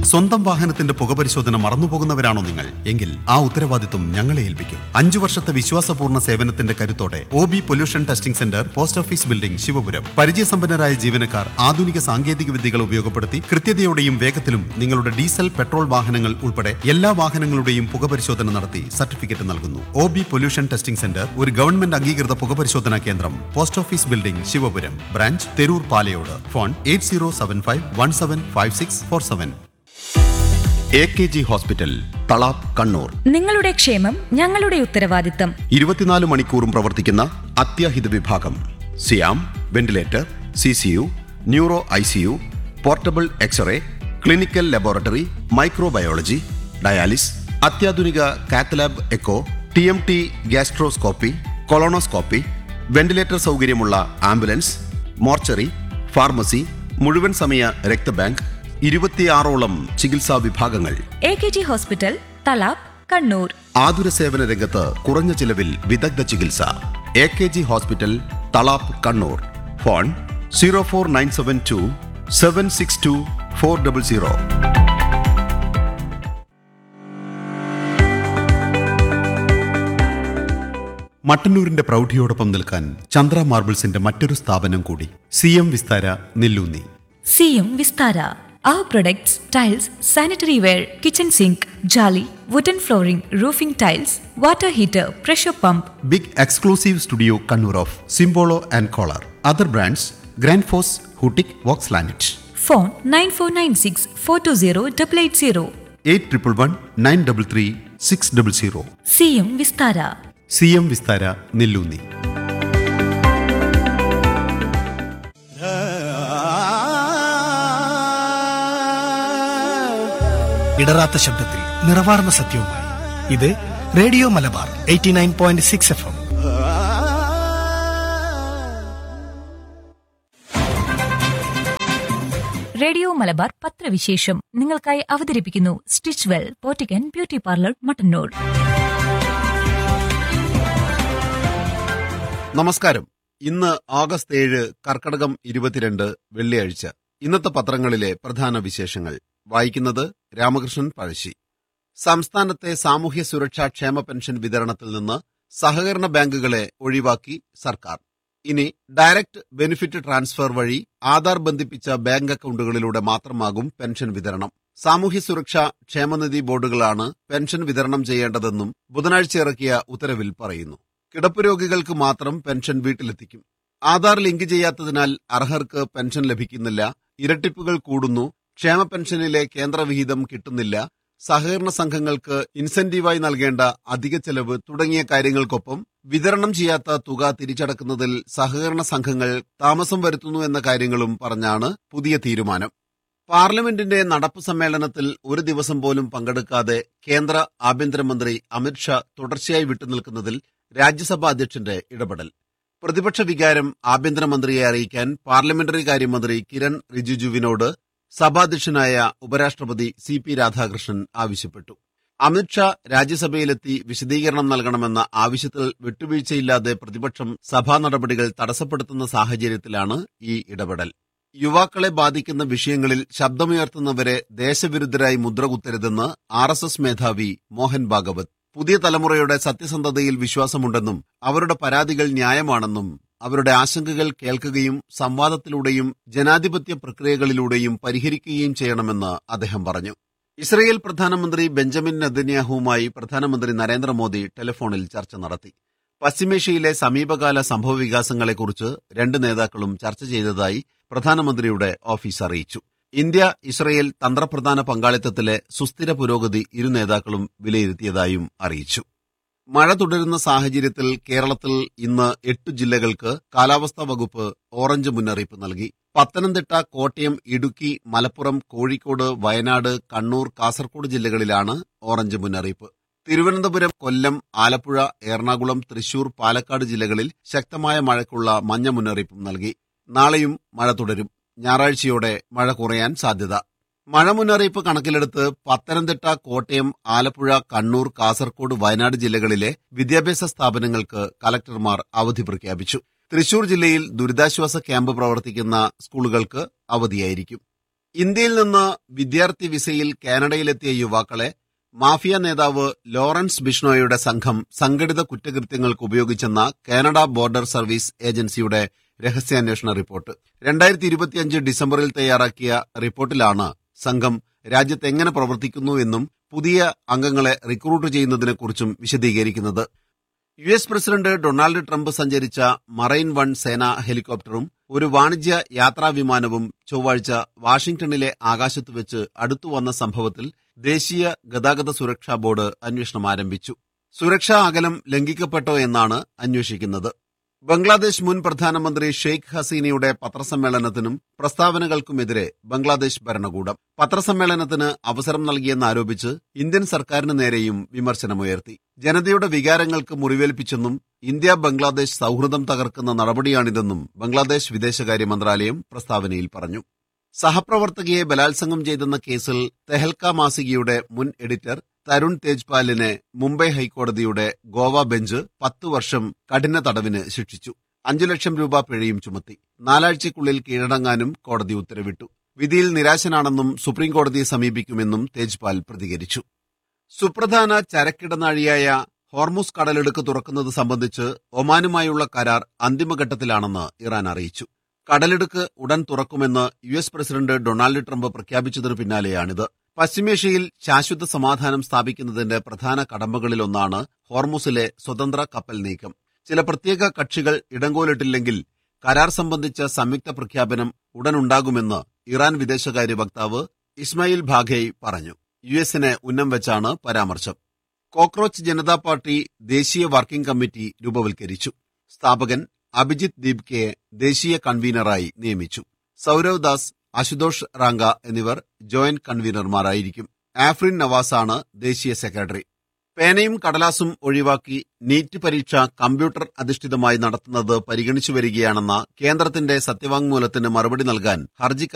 സ്വന്തം വാഹനത്തിന്റെ പുകപരിശോധന മറന്നുപോകുന്നവരാണോ നിങ്ങൾ എങ്കിൽ ആ ഉത്തരവാദിത്വം ഞങ്ങളെ ഏൽപ്പിക്കും അഞ്ചു വർഷത്തെ വിശ്വാസപൂർണ്ണ സേവനത്തിന്റെ കരുത്തോടെ O B pollution testing centre post office building Sivapuram പരിചയസമ്പന്നരായ ജീവനക്കാർ ആധുനിക സാങ്കേതിക വിദ്യകൾ ഉപയോഗപ്പെടുത്തി കൃത്യതയോടെയും വേഗത്തിലും നിങ്ങളുടെ ഡീസൽ പെട്രോൾ വാഹനങ്ങൾ ഉൾപ്പെടെ എല്ലാ വാഹനങ്ങളുടെയും പുകപരിശോധന നടത്തി സർട്ടിഫിക്കറ്റ് നൽകുന്നു O B pollution testing centre ഒരു ഗവൺമെന്റ് അംഗീകൃത പുകപരിശോധനാ കേന്ദ്രം post office building Sivapuram branch Theroor Palayode phone eight zero seven five one seven five six four seven A K G hospital Thalap Kannur നിങ്ങളുടെ ക്ഷേമം ഞങ്ങളുടെ ഉത്തരവാദിത്തം ഇരുപത്തിനാല് മണിക്കൂറും പ്രവർത്തിക്കുന്ന അത്യാഹിത വിഭാഗം സിയാം ventilator C C U neuro I C U portable X ray clinical laboratory microbiology dialysis അത്യാധുനിക cath lab echo T M T gastroscopy colonoscopy ventilator സൗകര്യമുള്ള ആംബുലൻസ് മോർച്ചറി ഫാർമസി മുഴുവൻ സമയ രക്തബാങ്ക് ഇരുപത്തിയാറോളം ചികിത്സാ വിഭാഗങ്ങൾ A K G hospital Thalap Kannur ആതുര സേവന രംഗത്ത് കുറഞ്ഞ ചിലവിൽ വിദഗ്ധ ചികിത്സ A K G hospital Thalap Kannur phone zero four nine seven two seven six two four double zero മട്ടന്നൂരിന്റെ പ്രൗഢിയോടൊപ്പം നിൽക്കാൻ ചന്ദ്ര മാർബിൾസിന്റെ മറ്റൊരു സ്ഥാപനം കൂടി C M Vistara Nellunni C M Vistara അവർ products tiles sanitary ware kitchen sink jali wooden flooring roofing tiles water heater pressure pump big exclusive studio Kannur of സിംബോളോ and Kohler other brands ഗ്രാൻഡ് ഫോസ് ഹൂട്ടിക് വോക്സ് ലാനറ്റ് phone nine four nine six four two zero double eight zero eight triple one nine double three six double zero C M Vistara C M Vistara നെല്ലൂന്നി ഇടറാത്ത ശബ്ദത്തിൽ നിറവാർന്ന സത്യവുമായി ഇത് radio Malabar eighty nine point six F M radio Malabar പത്രവിശേഷം നിങ്ങൾക്കായി അവതരിപ്പിക്കുന്നു stitch well പോറ്റിക്കൻ beauty parlour Mattannur നമസ്കാരം ഇന്ന് ആഗസ്റ്റ് ഏഴ് കർക്കടകം ഇരുപത്തിരണ്ട് വെള്ളിയാഴ്ച ഇന്നത്തെ പത്രങ്ങളിലെ പ്രധാന വിശേഷങ്ങൾ വായിക്കുന്നത് രാമകൃഷ്ണൻ പഴശ്ശി സംസ്ഥാനത്തെ സാമൂഹ്യ സുരക്ഷാ ക്ഷേമ പെൻഷൻ വിതരണത്തിൽ നിന്ന് സഹകരണ ബാങ്കുകളെ ഒഴിവാക്കി സർക്കാർ ഇനി ഡയറക്ട് ബെനിഫിറ്റ് ട്രാൻസ്ഫർ വഴി ആധാർ ബന്ധിപ്പിച്ച ബാങ്ക് അക്കൗണ്ടുകളിലൂടെ മാത്രമാകും പെൻഷൻ വിതരണം സാമൂഹ്യ സുരക്ഷാ ക്ഷേമനിധി ബോർഡുകളാണ് പെൻഷൻ വിതരണം ചെയ്യേണ്ടതെന്നും ബുധനാഴ്ച ഇറക്കിയ ഉത്തരവിൽ പറയുന്നു കിടപ്പ് രോഗികൾക്ക് മാത്രം പെൻഷൻ വീട്ടിലെത്തിക്കും ആധാർ ലിങ്ക് ചെയ്യാത്തതിനാൽ അർഹർക്ക് പെൻഷൻ ലഭിക്കുന്നില്ല ഇരട്ടിപ്പുകൾ കൂടുന്നു ക്ഷേമ പെൻഷനിലെ കേന്ദ്രവിഹിതം കിട്ടുന്നില്ല സഹകരണ സംഘങ്ങൾക്ക് ഇൻസെന്റീവായി നൽകേണ്ട അധിക ചെലവ് തുടങ്ങിയ കാര്യങ്ങൾക്കൊപ്പം വിതരണം ചെയ്യാത്ത തുക തിരിച്ചടക്കുന്നതിൽ സഹകരണ സംഘങ്ങൾ താമസം വരുത്തുന്നു എന്ന കാര്യങ്ങളും പറഞ്ഞാണ് പുതിയ തീരുമാനം പാർലമെന്റിന്റെ നടപ്പ് സമ്മേളനത്തിൽ ഒരു ദിവസം പോലും പങ്കെടുക്കാതെ കേന്ദ്ര ആഭ്യന്തരമന്ത്രി അമിത്ഷാ തുടർച്ചയായി വിട്ടുനിൽക്കുന്നതിൽ രാജ്യസഭാ അധ്യക്ഷന്റെ ഇടപെടൽ പ്രതിപക്ഷ വികാരം ആഭ്യന്തരമന്ത്രിയെ അറിയിക്കാൻ പാർലമെന്ററി കാര്യമന്ത്രി കിരൺ റിജിജുവിനോട് സഭാധ്യക്ഷനായ ഉപരാഷ്ട്രപതി സി പി രാധാകൃഷ്ണൻ ആവശ്യപ്പെട്ടു അമിത്ഷാ രാജ്യസഭയിലെത്തി വിശദീകരണം നൽകണമെന്ന ആവശ്യത്തിൽ വിട്ടുവീഴ്ചയില്ലാതെ പ്രതിപക്ഷം സഭാ നടപടികൾ തടസ്സപ്പെടുത്തുന്ന സാഹചര്യത്തിലാണ് ഈ ഇടപെടൽ യുവാക്കളെ ബാധിക്കുന്ന വിഷയങ്ങളിൽ ശബ്ദമുയർത്തുന്നവരെ ദേശവിരുദ്ധരായി മുദ്രകുത്തരുതെന്ന് ആർ എസ് എസ് മേധാവി മോഹൻ ഭാഗവത് പുതിയ തലമുറയുടെ സത്യസന്ധതയിൽ വിശ്വാസമുണ്ടെന്നും അവരുടെ പരാതികൾ ന്യായമാണെന്നും അവരുടെ ആശങ്കകൾ കേൾക്കുകയും സംവാദത്തിലൂടെയും ജനാധിപത്യ പ്രക്രിയകളിലൂടെയും പരിഹരിക്കുകയും ചെയ്യണമെന്ന് അദ്ദേഹം പറഞ്ഞു ഇസ്രയേൽ പ്രധാനമന്ത്രി ബെഞ്ചമിൻ നെതന്യാഹുവുമായി പ്രധാനമന്ത്രി നരേന്ദ്രമോദി ടെലിഫോണിൽ ചർച്ച നടത്തി പശ്ചിമേഷ്യയിലെ സമീപകാല സംഭവവികാസങ്ങളെക്കുറിച്ച് രണ്ട് നേതാക്കളും ചർച്ച ചെയ്തതായി പ്രധാനമന്ത്രിയുടെ ഓഫീസ് അറിയിച്ചു ഇന്ത്യ ഇസ്രയേൽ തന്ത്രപ്രധാന പങ്കാളിത്തത്തിലെ സുസ്ഥിര പുരോഗതി ഇരു നേതാക്കളും വിലയിരുത്തിയതായും അറിയിച്ചു മഴ തുടരുന്ന സാഹചര്യത്തിൽ കേരളത്തിൽ ഇന്ന് എട്ട് ജില്ലകൾക്ക് കാലാവസ്ഥാ വകുപ്പ് ഓറഞ്ച് മുന്നറിയിപ്പ് നൽകി പത്തനംതിട്ട കോട്ടയം ഇടുക്കി മലപ്പുറം കോഴിക്കോട് വയനാട് കണ്ണൂർ കാസർഗോഡ് ജില്ലകളിലാണ് ഓറഞ്ച് മുന്നറിയിപ്പ് തിരുവനന്തപുരം കൊല്ലം ആലപ്പുഴ എറണാകുളം തൃശൂർ പാലക്കാട് ജില്ലകളിൽ ശക്തമായ മഴയ്ക്കുള്ള മഞ്ഞ മുന്നറിയിപ്പും നൽകി നാളെയും മഴ തുടരും ഞായറാഴ്ചയോടെ മഴ കുറയാൻ സാധ്യത മഴ മുന്നറിയിപ്പ് കണക്കിലെടുത്ത് പത്തനംതിട്ട കോട്ടയം ആലപ്പുഴ കണ്ണൂർ കാസർഗോഡ് വയനാട് ജില്ലകളിലെ വിദ്യാഭ്യാസ സ്ഥാപനങ്ങൾക്ക് കലക്ടർമാർ അവധി പ്രഖ്യാപിച്ചു തൃശൂർ ജില്ലയിൽ ദുരിതാശ്വാസ ക്യാമ്പ് പ്രവർത്തിക്കുന്ന സ്കൂളുകൾക്ക് അവധിയായിരിക്കും ഇന്ത്യയിൽ നിന്ന് വിദ്യാർത്ഥി വിസയിൽ കാനഡയിലെത്തിയ യുവാക്കളെ മാഫിയ നേതാവ് ലോറൻസ് ബിഷ്ണോയുടെ സംഘം സംഘടിത കുറ്റകൃത്യങ്ങൾക്ക് ഉപയോഗിച്ചെന്ന കാനഡ ബോർഡർ സർവീസ് ഏജൻസിയുടെ രഹസ്യാന്വേഷണ റിപ്പോർട്ട് രണ്ടായിരത്തി ഇരുപത്തിയഞ്ച് ഡിസംബറിൽ തയ്യാറാക്കിയ റിപ്പോർട്ടിലാണ് സംഘം രാജ്യത്ത് എങ്ങനെ പ്രവർത്തിക്കുന്നു എന്നും പുതിയ അംഗങ്ങളെ റിക്രൂട്ട് ചെയ്യുന്നതിനെക്കുറിച്ചും വിശദീകരിക്കുന്നത് U S president Donald Trump സഞ്ചരിച്ച മറൈൻ വൺ സേനാ ഹെലികോപ്റ്ററും ഒരു വാണിജ്യ യാത്രാ വിമാനവും ചൊവ്വാഴ്ച വാഷിംഗ്ടണിലെ ആകാശത്ത് വെച്ച് അടുത്തുവന്ന സംഭവത്തിൽ ദേശീയ ഗതാഗത സുരക്ഷാ ബോർഡ് അന്വേഷണം ആരംഭിച്ചു സുരക്ഷാ അകലം ലംഘിക്കപ്പെട്ടോ എന്നാണ് അന്വേഷിക്കുന്നത് ബംഗ്ലാദേശ് മുൻ പ്രധാനമന്ത്രി ഷെയ്ഖ് ഹസീനയുടെ പത്രസമ്മേളനത്തിനും പ്രസ്താവനകൾക്കുമെതിരെ ബംഗ്ലാദേശ് ഭരണകൂടം പത്രസമ്മേളനത്തിന് അവസരം നൽകിയെന്നാരോപിച്ച് ഇന്ത്യൻ സർക്കാരിന് നേരെയും വിമർശനമുയർത്തി ജനതയുടെ വികാരങ്ങൾക്ക് മുറിവേൽപ്പിച്ചെന്നും ഇന്ത്യ ബംഗ്ലാദേശ് സൌഹൃദം തകർക്കുന്ന നടപടിയാണിതെന്നും ബംഗ്ലാദേശ് വിദേശകാര്യ മന്ത്രാലയം പ്രസ്താവനയിൽ പറഞ്ഞു സഹപ്രവർത്തകയെ ബലാത്സംഗം ചെയ്തെന്ന കേസിൽ തെഹൽക്ക മാസികയുടെ മുൻ എഡിറ്റർ തരുൺ തേജ്പാലിനെ മുംബൈ ഹൈക്കോടതിയുടെ ഗോവ ബെഞ്ച് പത്തു വർഷം കഠിന തടവിന് ശിക്ഷിച്ചു അഞ്ചു ലക്ഷം രൂപ പിഴയും ചുമത്തി നാലാഴ്ചയ്ക്കുള്ളിൽ കീഴടങ്ങാനും കോടതി ഉത്തരവിട്ടു വിധിയിൽ നിരാശനാണെന്നും സുപ്രീം കോടതിയെ സമീപിക്കുമെന്നും തേജ്പാൽ പ്രതികരിച്ചു സുപ്രധാന ചരക്കിടനാഴിയായ ഹോർമുസ് കടലെടുക്ക് തുറക്കുന്നത് സംബന്ധിച്ച് ഒമാനുമായുള്ള കരാർ അന്തിമഘട്ടത്തിലാണെന്ന് ഇറാൻ അറിയിച്ചു കടലെടുക്ക് ഉടൻ തുറക്കുമെന്ന് U S president Donald Trump പ്രഖ്യാപിച്ചതിനു പിന്നാലെയാണിത് പശ്ചിമേഷ്യയിൽ ശാശ്വത സമാധാനം സ്ഥാപിക്കുന്നതിന്റെ പ്രധാന കടമ്പകളിലൊന്നാണ് ഹോർമുസിലെ സ്വതന്ത്ര കപ്പൽ നീക്കം ചില പ്രത്യേക കക്ഷികൾ ഇടങ്കോലിട്ടില്ലെങ്കിൽ കരാർ സംബന്ധിച്ച സംയുക്ത പ്രഖ്യാപനം ഉടനുണ്ടാകുമെന്ന് ഇറാൻ വിദേശകാര്യ വക്താവ് ഇസ്മായിൽ ഭാഗേയ് പറഞ്ഞു യു എസിനെ ഉന്നം വെച്ചാണ് പരാമർശം കോക്രോച്ച് ജനതാ പാർട്ടി ദേശീയ വർക്കിംഗ് കമ്മിറ്റി രൂപവൽക്കരിച്ചു സ്ഥാപകൻ അഭിജിത് ദീപ്കയെ ദേശീയ കൺവീനറായി നിയമിച്ചു സൌരവ് ദാസ് അശുതോഷ് റാങ്ക എന്നിവർ ജോയിന്റ് കൺവീനർമാരായിരിക്കും ആഫ്രിൻ നവാസാണ് ദേശീയ സെക്രട്ടറി പേനയും കടലാസും ഒഴിവാക്കി നീറ്റ് പരീക്ഷ കമ്പ്യൂട്ടർ അധിഷ്ഠിതമായി നടത്തുന്നത് പരിഗണിച്ചു വരികയാണെന്ന കേന്ദ്രത്തിന്റെ സത്യവാങ്മൂലത്തിന് മറുപടി നൽകാൻ ഹർജിക്കാർ